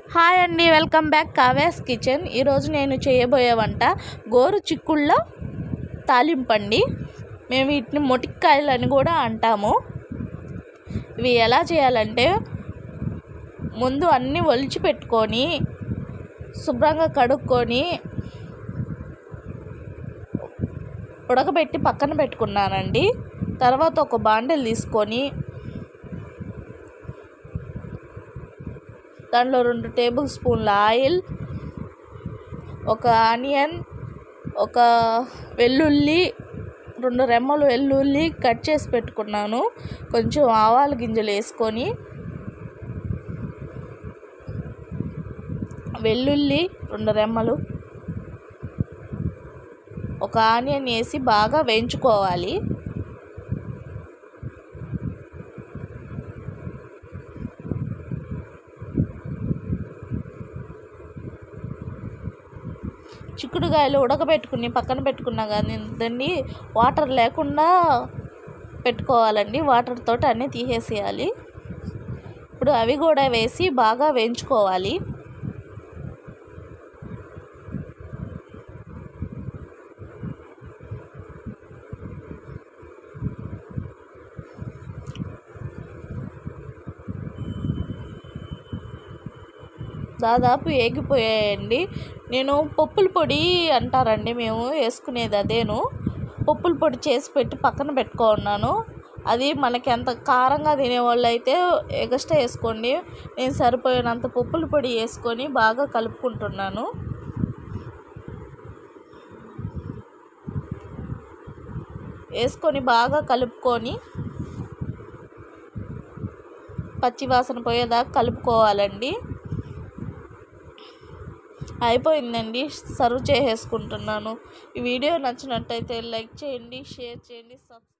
hi అండి welcome back Kavya's kitchen ఈరోజు నేను చేయబోయే వంట గోరు చిక్కుళ్ళ తాలింపండి మేము వీటిని మొటిక్కాయలు అని కూడా అంటాము ఇవి ఎలా చేయాలంటే ముందు అన్నీ ఒలిచి పెట్టుకొని శుభ్రంగా కడుక్కొని ఉడకబెట్టి పక్కన పెట్టుకున్నానండి తర్వాత ఒక బాండెల్ తీసుకొని దాంట్లో రెండు టేబుల్ స్పూన్ల ఆయిల్ ఒక ఆనియన్ ఒక వెల్లుల్లి రెండు రెమ్మలు వెల్లుల్లి కట్ చేసి పెట్టుకున్నాను కొంచెం ఆవాల గింజలు వేసుకొని వెల్లుల్లి రెండు రెమ్మలు ఒక ఆనియన్ వేసి బాగా వేయించుకోవాలి చిక్కుడుకాయలు ఉడకబెట్టుకుని పక్కన పెట్టుకున్నా కదండి వాటర్ లేకుండా పెట్టుకోవాలండి వాటర్ తోటి అన్నీ తీసేసేయాలి ఇప్పుడు అవి కూడా వేసి బాగా వేయించుకోవాలి దాదాపు ఏగిపోయాయండి నేను పప్పుల పొడి అంటారండి మేము వేసుకునేది అదేను పప్పుల పొడి చేసి పెట్టి పక్కన పెట్టుకున్నాను అది మనకి ఎంత కారంగా తినేవాళ్ళు అయితే ఎగస్ట్రా వేసుకోండి నేను సరిపోయినంత పప్పుల పొడి వేసుకొని బాగా కలుపుకుంటున్నాను వేసుకొని బాగా కలుపుకొని పచ్చివాసన పోయేదాకా కలుపుకోవాలండి అయిపోయిందండి సర్వ్ చేసేసుకుంటున్నాను ఈ వీడియో నచ్చినట్టయితే లైక్ చేయండి షేర్ చేయండి సబ్స్క్రైబ్